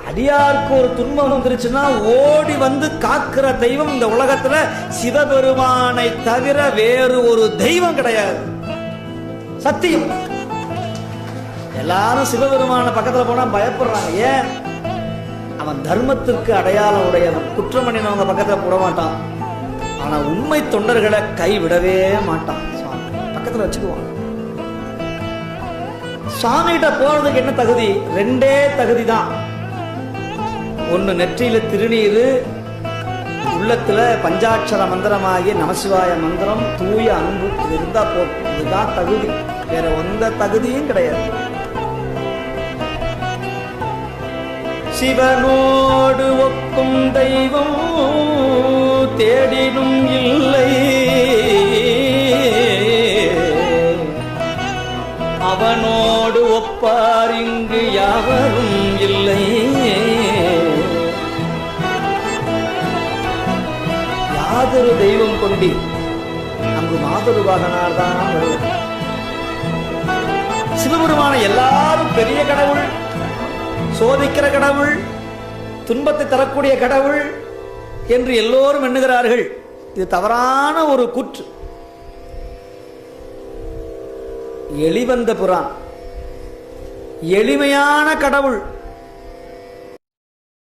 அடியாருக்கு ஒரு துன்பம் வந்துருச்சுன்னா ஓடி வந்து காக்கிற தெய்வம் இந்த உலகத்துல சிவபெருமானை தவிர வேறு ஒரு தெய்வம் கிடையாது சத்தியம் எல்லாரும் சிவபெருமான பக்கத்துல போனா பயப்படுறாங்க ஏன் அவன் தர்மத்திற்கு அடையாளம் உடையவன் குற்றமணினவங்க பக்கத்துல போட மாட்டான் ஆனா உண்மை தொண்டர்களை கைவிடவே மாட்டான் சுவாமி பக்கத்துல வச்சுக்குவான் சுவாமிகிட்ட போறதுக்கு என்ன தகுதி ரெண்டே தகுதி தான் ஒண்ணு நெற்றியில திருநீரு உள்ளத்துல பஞ்சாட்சர மந்திரமாகிய நமசிவாய மந்திரம் தூய அன்பு இது இருந்தா போதும் இதுதான் தகுதி வேற எந்த தகுதியும் கிடையாது சிவனோடு ஒக்கும் தெய்வம் தேடினும் இல்லை அவனோடு ஒப்பார் இங்கு யாவரும் இல்லை யாதொரு தெய்வம் கொண்டி அங்கு மாதொரு வாகனார் தான் வருவது சிவபெருமான எல்லாரும் பெரிய கடவுள் சோதிக்கிற கடவுள் துன்பத்தை தரக்கூடிய கடவுள் என்று எல்லோரும் எண்ணுகிறார்கள் இது தவறான ஒரு கூற்று எளிவந்த புறான் எளிமையான கடவுள்